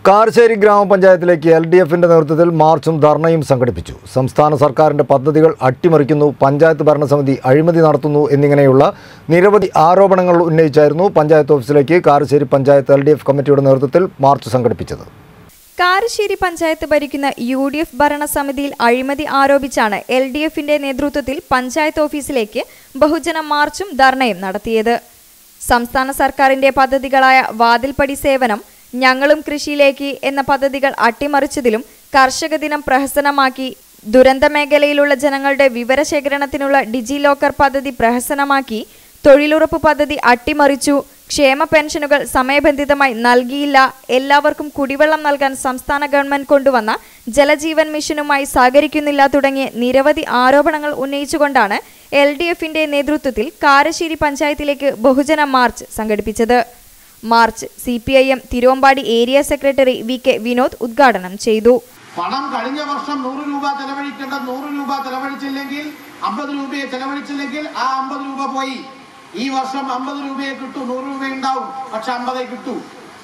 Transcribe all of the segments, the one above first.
Karassery ഗ്രാമപഞ്ചായത്തിലേക്ക് L D എഫിന്റെ നേതൃത്വത്തിൽ മാർച്ചും ധർണയും സംഘടിപ്പിച്ചു സംസ്ഥാന സർക്കാരിന്റെ പദ്ധതികൾ അട്ടിമറിക്കുന്നു പഞ്ചായത്ത് ഭരണസമിതി അഴിമതി നടത്തുന്നു എന്നിങ്ങനെയുള്ള നിരവധി ആരോപണങ്ങൾ ഉന്നയിച്ചായിരുന്നു പഞ്ചായത്ത് ഓഫീസിലേക്ക് Karassery panchayat L D F കമ്മിറ്റിയുടെ നേതൃത്വത്തിൽ മാർച്ച് സംഘടിപ്പിച്ചത് കാരശ്ശേരി പഞ്ചായത്ത് ഭരിക്കുന്ന യു ഡി എഫ് ഭരണസമിതിയിൽ അഴിമതി ആരോപിച്ചാണ് എൽ ഡി എഫിന്റെ നേതൃത്വത്തിൽ പഞ്ചായത്ത് ഓഫീസിലേക്ക് ബഹുജന മാർച്ചും ധർണയും നടത്തിയത് സംസ്ഥാന സർക്കാരിന്റെ പദ്ധതികളായ വാതിൽപ്പടി സേവനം ഞങ്ങളും കൃഷിയിലേക്ക് എന്ന പദ്ധതികൾ അട്ടിമറിച്ചതിലും കർഷക ദിനം പ്രഹസനമാക്കി ദുരന്ത മേഖലയിലുള്ള ജനങ്ങളുടെ വിവരശേഖരണത്തിനുള്ള ഡിജി ലോക്കർ പദ്ധതി പ്രഹസനമാക്കി തൊഴിലുറപ്പ് പദ്ധതി അട്ടിമറിച്ചു ക്ഷേമ പെൻഷനുകൾ സമയബന്ധിതമായി നൽകിയില്ല എല്ലാവർക്കും കുടിവെള്ളം നൽകാൻ സംസ്ഥാന ഗവൺമെന്റ് കൊണ്ടുവന്ന ജലജീവൻ മിഷനുമായി സഹകരിക്കുന്നില്ല തുടങ്ങിയ നിരവധി ആരോപണങ്ങൾ ഉന്നയിച്ചുകൊണ്ടാണ് എൽ ഡി എഫിന്റെ നേതൃത്വത്തിൽ കാരശ്ശേരി പഞ്ചായത്തിലേക്ക് ബഹുജന മാർച്ച് സംഘടിപ്പിച്ചത് march C P I M Thiruvambady area secretary V K Vinod ഉദ്ഘാടനം ചെയ്തു പണം കഴിഞ്ഞ വർഷം നൂറ് രൂപ ചെലവഴിക്കേണ്ട നൂറ് രൂപ ചെലവഴിച്ചില്ലെങ്കിൽ അമ്പത് രൂപയെ ചെലവഴിച്ചില്ലെങ്കിൽ ആ അമ്പത് രൂപ പോയി ഈ വർഷം അമ്പത് രൂപയെ കിട്ടൂ നൂറ് രൂപ ഉണ്ടാവും പക്ഷെ അമ്പതേ കിട്ടൂ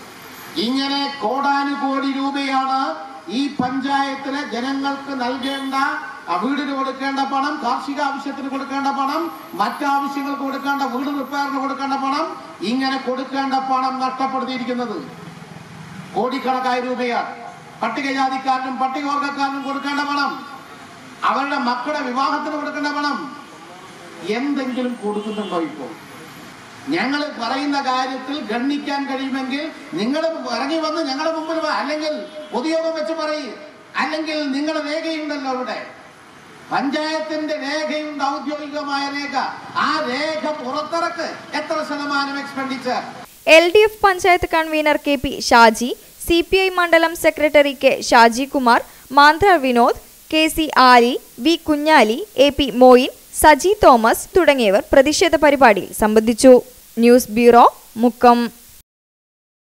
ഇങ്ങനെ കോടാനുകോടി രൂപയാണ് ഈ പഞ്ചായത്തിലെ ജനങ്ങൾക്ക് നൽകേണ്ട ആ വീടിന് കൊടുക്കേണ്ട പണം കാർഷിക ആവശ്യത്തിന് കൊടുക്കേണ്ട പണം മറ്റാവശ്യങ്ങൾക്ക് കൊടുക്കേണ്ട വീട് റിപ്പയറിന് കൊടുക്കേണ്ട പണം ഇങ്ങനെ കൊടുക്കേണ്ട പണം നഷ്ടപ്പെടുത്തിയിരിക്കുന്നത് കോടിക്കണക്കായ രൂപയാണ് പട്ടികജാതിക്കാരനും പട്ടികവർഗക്കാരനും കൊടുക്കേണ്ട പണം അവരുടെ മക്കളുടെ വിവാഹത്തിന് കൊടുക്കേണ്ട പണം എന്തെങ്കിലും കൊടുക്കുന്നുണ്ടോ ഇപ്പോൾ ഞങ്ങൾ പറയുന്ന കാര്യത്തിൽ ഗണ്ണിക്കാൻ കഴിയുമെങ്കിൽ നിങ്ങൾ ഇറങ്ങി വന്ന് ഞങ്ങളുടെ മുമ്പിൽ വാ അല്ലെങ്കിൽ പൊതുയോഗം വെച്ച് പറയും അല്ലെങ്കിൽ നിങ്ങളുടെ രേഖയുണ്ടല്ലോ ഇവിടെ പഞ്ചായത്തിന്റെ രേഖയുണ്ട് ഔദ്യോഗികമായ രേഖ ആ രേഖ പുറത്തിറക്ക് എത്ര ശതമാനം expenditure L D F panchayat convener K P Shaji C P I മണ്ഡലം secretary K Shaji Kumar Manthra Vinod K C Ali V Kunjali A P Moyin Saji Thomas തുടങ്ങിയവർ പ്രതിഷേധ പരിപാടിയിൽ സംബന്ധിച്ചു ന്യൂസ് ബ്യൂറോ മുക്കം